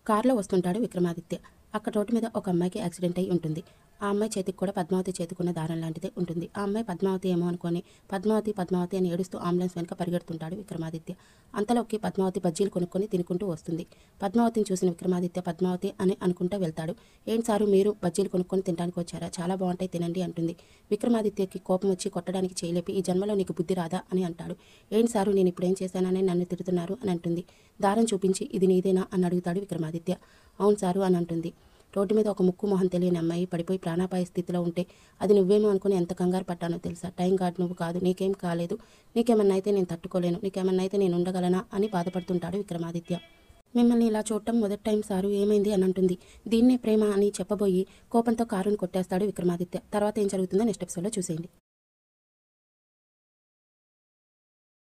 కారులో వస్తుంటాడు విక్రమాదిత్య అక్కడ రోడ్డు మీద ఒక అమ్మాయికి యాక్సిడెంట్ అయి ఉంటుంది ఆ అమ్మాయి చేతికి కూడా పద్మావతి చేతికున్న దారం లాంటిదే ఉంటుంది ఆ అమ్మాయి పద్మావతి ఏమో అనుకొని పద్మావతి పద్మావతి అని ఏడుస్తూ అంబులెన్స్ వెనుక పరిగెడుతుంటాడు విక్రమాదిత్య అంతలోకి పద్మావతి బజ్జీలు కొనుక్కొని తినుకుంటూ వస్తుంది పద్మావతిని చూసిన విక్రమాదిత్య పద్మావతి అని అనుకుంటూ వెళ్తాడు ఏంటి సారు మీరు బజ్జీలు కొనుక్కొని తినడానికి వచ్చారా చాలా బాగుంటాయి తినండి అంటుంది విక్రమాదిత్యకి కోపం వచ్చి కొట్టడానికి చేయలేపి ఈ జన్మలో నీకు బుద్ధి రాదా అని అంటాడు ఏంటి సారు నేను ఇప్పుడు ఏం చేశానని నన్ను తిడుతున్నారు అని అంటుంది దారం చూపించి ఇది నీదేనా అని అడుగుతాడు విక్రమాదిత్య అవును సారు అని అంటుంది రోడ్డు మీద ఒక ముక్కు మొహం తెలియని అమ్మాయి పడిపోయి ప్రాణాపాయ స్థితిలో ఉంటే అది నువ్వేమో అనుకుని ఎంత కంగారు పడ్డానో తెలుసా టైం గార్డ్ నువ్వు కాదు నీకేం కాలేదు నీకేమన్నా అయితే నేను తట్టుకోలేను నీకేమన్నా అయితే నేను ఉండగలనా అని బాధపడుతుంటాడు విక్రమాదిత్య మిమ్మల్ని ఇలా చూడటం మొదటి టైం సారు ఏమైంది అని అంటుంది దీన్నే ప్రేమ అని చెప్పబోయి కోపంతో కారుని కొట్టేస్తాడు విక్రమాదిత్య తర్వాత ఏం జరుగుతుందో నెక్స్ట్ ఎపిసోడ్లో చూసేయండి